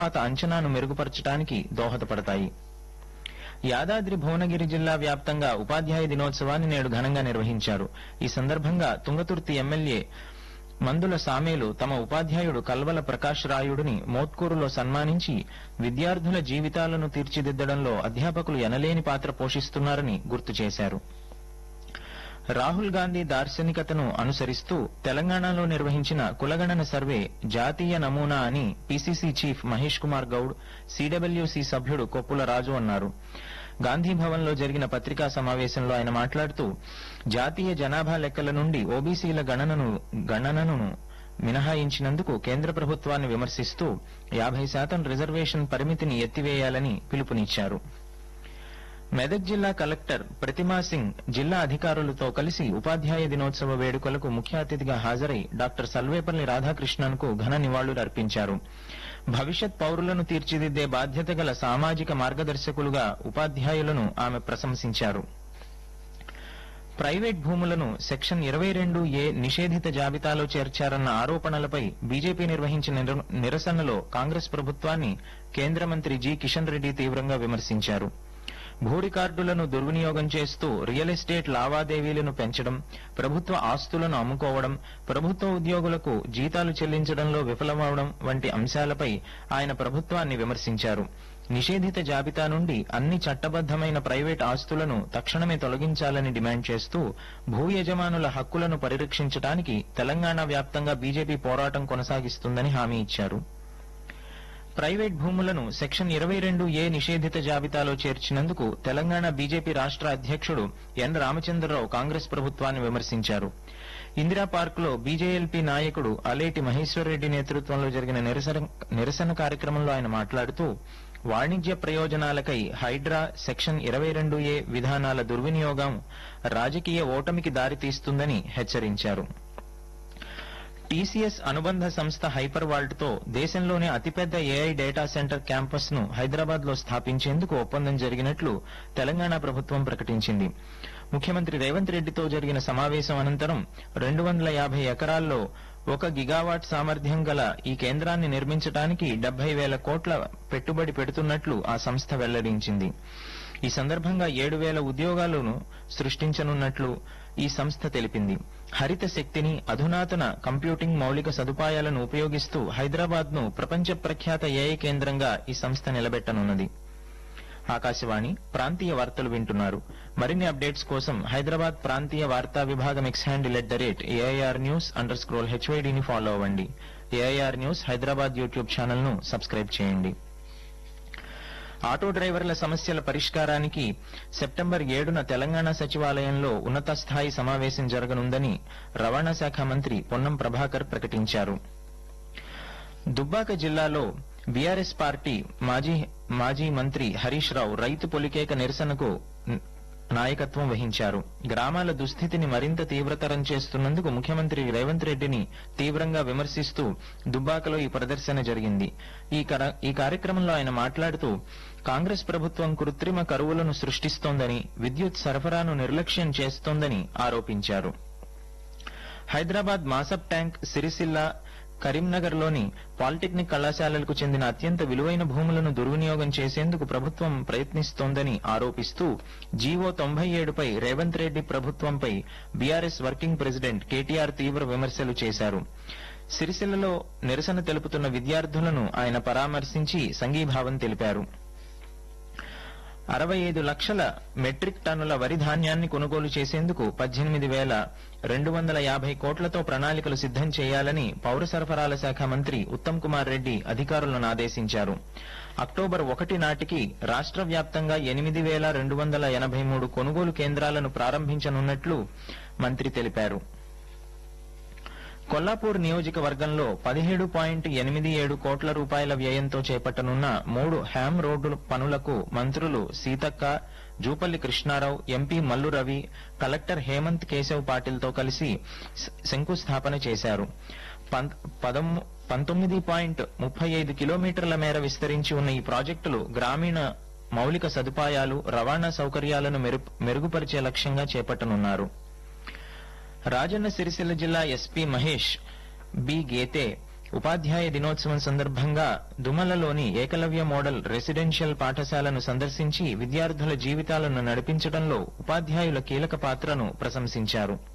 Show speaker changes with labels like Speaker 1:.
Speaker 1: పాత అంచనాను మెరుగుపరచడానికి దోహదపడతాయి యాదాద్రి భువనగిరి జిల్లా వ్యాప్తంగా ఉపాధ్యాయ దినోత్సవాన్ని నేడు ఘనంగా నిర్వహించారు ఈ సందర్భంగా తుంగతుర్తి ఎమ్మెల్యే మందుల సామేలు తమ ఉపాధ్యాయుడు కల్వల ప్రకాష్ రాయుడిని మోత్కూరులో సన్మానించి విద్యార్థుల జీవితాలను తీర్చిదిద్దడంలో అధ్యాపకులు ఎనలేని పాత్ర పోషిస్తున్నారని గుర్తు చేశారు రాహుల్ గాంధీ దార్శనికతను అనుసరిస్తూ తెలంగాణలో నిర్వహించిన కులగణన సర్వే జాతీయ నమూనా అని PCC chief Mahesh Kumar Goud CWC సభ్యుడు కొప్పుల రాజు అన్నారు గాంధీ భవన్ లో జరిగిన పత్రికా సమావేశంలో ఆయన మాట్లాడుతూ జాతీయ జనాభా లెక్కల నుండి ఓబీసీల గణనను గణనను మినహాయించినందుకు కేంద్ర ప్రభుత్వాన్ని విమర్శిస్తూ యాభై శాతం రిజర్వేషన్ పరిమితిని ఎత్తివేయాలని పిలుపునిచ్చారు మెదక్ జిల్లా కలెక్టర్ ప్రతిమా సింగ్ జిల్లా అధికారులతో కలిసి ఉపాధ్యాయ దినోత్సవ వేడుకలకు ముఖ్య అతిథిగా హాజరై డాక్టర్ సల్వేపల్లి రాధాకృష్ణన్కు ఘన నివాళులర్పించారు భవిష్యత్ పౌరులను తీర్చిదిద్దే బాధ్యత గల సామాజిక మార్గదర్శకులుగా ఉపాధ్యాయులను ఆమె ప్రశంసించారు ప్రైవేట్ భూములను సెక్షన్ ఇరవై రెండు ఏ నిషేధిత జాబితాలో చేర్చారన్న ఆరోపణలపై బీజేపీ నిర్వహించిన నిర- నిరసనలో కాంగ్రెస్ ప్రభుత్వాన్ని కేంద్ర మంత్రి జి కిషన్ రెడ్డి తీవ్రంగా విమర్శించారు భూ రికార్డులను దుర్వినియోగం చేస్తూ రియల్ ఎస్టేట్ లావాదేవీలను పెంచడం ప్రభుత్వ ఆస్తులను అమ్ముకోవడం ప్రభుత్వ ఉద్యోగులకు జీతాలు చెల్లించడంలో విఫలమవడం వంటి అంశాలపై ఆయన ప్రభుత్వాన్ని విమర్శించారు నిషేధిత జాబితా నుండి అన్ని చట్టబద్దమైన ప్రైవేట్ ఆస్తులను తక్షణమే తొలగించాలని డిమాండ్ చేస్తూ భూ యజమానుల హక్కులను పరిరక్షించడానికి తెలంగాణ వ్యాప్తంగా బీజేపీ పోరాటం కొనసాగిస్తుందని హామీ ఇచ్చారు ప్రైవేట్ భూములను సెక్షన్ ఇరవై రెండు ఏ నిషేధిత జాబితాలో చేర్చినందుకు తెలంగాణ బీజేపీ రాష్ట్ర అధ్యక్షుడు ఎన్ రామచంద్రరావు కాంగ్రెస్ ప్రభుత్వాన్ని విమర్శించారు ఇందిరా పార్క్ లో బీజేఎల్పీ నాయకుడు అలేటి మహేశ్వర్ రెడ్డి నేతృత్వంలో జరిగిన నిరసన నిరసన కార్యక్రమంలో ఆయన మాట్లాడుతూ వాణిజ్య ప్రయోజనాలకై హైడ్రా సెక్షన్ ఇరవై రెండు ఏ విధానాల దుర్వినియోగం రాజకీయ ఓటమికి దారితీస్తుందని హెచ్చరించారు టీసీఎస్ అనుబంధ సంస్థ హైపర్ వాల్ట్ తో దేశంలోనే అతిపెద్ద ఏఐ డేటా సెంటర్ క్యాంపస్ ను హైదరాబాద్ లో స్థాపించేందుకు ఒప్పందం జరిగినట్లు తెలంగాణ ప్రభుత్వం ప్రకటించింది ముఖ్యమంత్రి రేవంత్ రెడ్డితో జరిగిన సమావేశం అనంతరం రెండు వందల యాభై ఎకరాల్లో ఒక గిగావాట్ సామర్థ్యం గల ఈ కేంద్రాన్ని నిర్మించడానికి డెబ్బై వేల కోట్ల పెట్టుబడి పెడుతున్నట్లు ఆ సంస్థ వెల్లడించింది ఈ సందర్భంగా ఏడు వేల ఉద్యోగాలను సృష్టించనున్నట్లు ఈ సంస్థ తెలిపింది హరిత శక్తిని అధునాతన కంప్యూటింగ్ మౌలిక సదుపాయాలను ఉపయోగిస్తూ హైదరాబాద్ ను ప్రపంచ ప్రఖ్యాత ఏఐ కేంద్రంగా ఈ సంస్థ నిలబెట్టనున్నది ఆకాశవాణి ప్రాంతీయ వార్తలు వింటున్నారు మరిన్ని అప్డేట్స్ కోసం హైదరాబాద్ ప్రాంతీయ వార్తా విభాగం X handle at the rate AIR news underscore హెచ్వైడిని ఫాలో అవ్వండి AIR news Hyderabad YouTube channel ను సబ్స్క్రైబ్ చేయండి ఆటో డ్రైవర్ల సమస్యల పరిష్కారానికి సెప్టెంబర్ ఏడున తెలంగాణ సచివాలయంలో ఉన్నత స్థాయి సమావేశం జరగనుందని రవాణా శాఖ మంత్రి పొన్నం ప్రభాకర్ ప్రకటించారు దుబ్బాక జిల్లాలో బీఆర్ఎస్ పార్టీ మాజీ మాజీ మంత్రి హరీష్ రావు రైతు పొలికేక నిరసనకు న- నాయకత్వం వహించారు గ్రామాల దుస్థితిని మరింత తీవ్రతరం చేస్తున్నందుకు ముఖ్యమంత్రి రేవంత్ రెడ్డిని తీవ్రంగా విమర్శిస్తూ దుబ్బాకలో ఈ ప్రదర్శన జరిగింది ఈ కర- ఈ కార్యక్రమంలో ఆయన మాట్లాడుతూ కాంగ్రెస్ ప్రభుత్వం కృత్రిమ కరువులను సృష్టిస్తోందని విద్యుత్ సరఫరాను నిర్లక్ష్యం చేస్తోందని ఆరోపించారు హైదరాబాద్ మాసప్ ట్యాంక్ సిరిసిల్ల కరీంనగర్ లోని పాలిటెక్నిక్ కళాశాలలకు చెందిన అత్యంత విలువైన భూములను దుర్వినియోగం చేసేందుకు ప్రభుత్వం ప్రయత్నిస్తోందని ఆరోపిస్తూ జీవో తొంభై ఏడుపై రేవంత్ రెడ్డి ప్రభుత్వంపై బీఆర్ఎస్ వర్కింగ్ ప్రెసిడెంట్ కేటీఆర్ తీవ్ర విమర్శలు చేశారు సిరిసిల్లలో నిరసన తెలుపుతున్న విద్యార్థులను ఆయన పరామర్శించి సంఘీభావం తెలిపారు అరవై ఐదు లక్షల మెట్రిక్ టన్నుల వరి ధాన్యాన్ని కొనుగోలు చేసేందుకు పద్దెనిమిది వేల రెండు వందల యాభై కోట్లతో ప్రణాళికలు సిద్ధం చేయాలని పౌర సరఫరాల శాఖ మంత్రి ఉత్తమ్ కుమార్ రెడ్డి అధికారులను ఆదేశించారు అక్టోబర్ ఒకటి నాటికి రాష్ట్ర వ్యాప్తంగా ఎనిమిది వేల రెండు వందల ఎనభై మూడు కొనుగోలు కేంద్రాలను ప్రారంభించనున్నట్లు మంత్రి తెలిపారు కొల్లాపూర్ నియోజకవర్గంలో పదిహేడు పాయింట్ ఎనిమిది ఏడు కోట్ల రూపాయల వ్యయంతో చేపట్టనున్న మూడు హ్యామ్ రోడ్డు పనులకు మంత్రులు సీతక్క జూపల్లి కృష్ణారావు ఎంపీ మల్లు రవి కలెక్టర్ హేమంత్ కేశవ్ పాటిల్తో కలిసి శ- శంకుస్థాపన చేశారు పం- పదము- పంతొమ్మిది పాయింట్ ముప్పై ఐదు కిలోమీటర్ల మేర విస్తరించి ఉన్న ఈ ప్రాజెక్టులు గ్రామీణ మౌలిక సదుపాయాలు రవాణా సౌకర్యాలను మెరు- మెరుగుపరిచే లక్ష్యంగా చేపట్టనున్నారు రాజన్న సిరిసిల్ల జిల్లా ఎస్పీ మహేష్ బి గేతే ఉపాధ్యాయ దినోత్సవం సందర్భంగా దుమలలోని ఏకలవ్య మోడల్ రెసిడెన్షియల్ పాఠశాలను సందర్శించి విద్యార్థుల జీవితాలను నడిపించడంలో ఉపాధ్యాయుల కీలక పాత్రను ప్రశంసించారు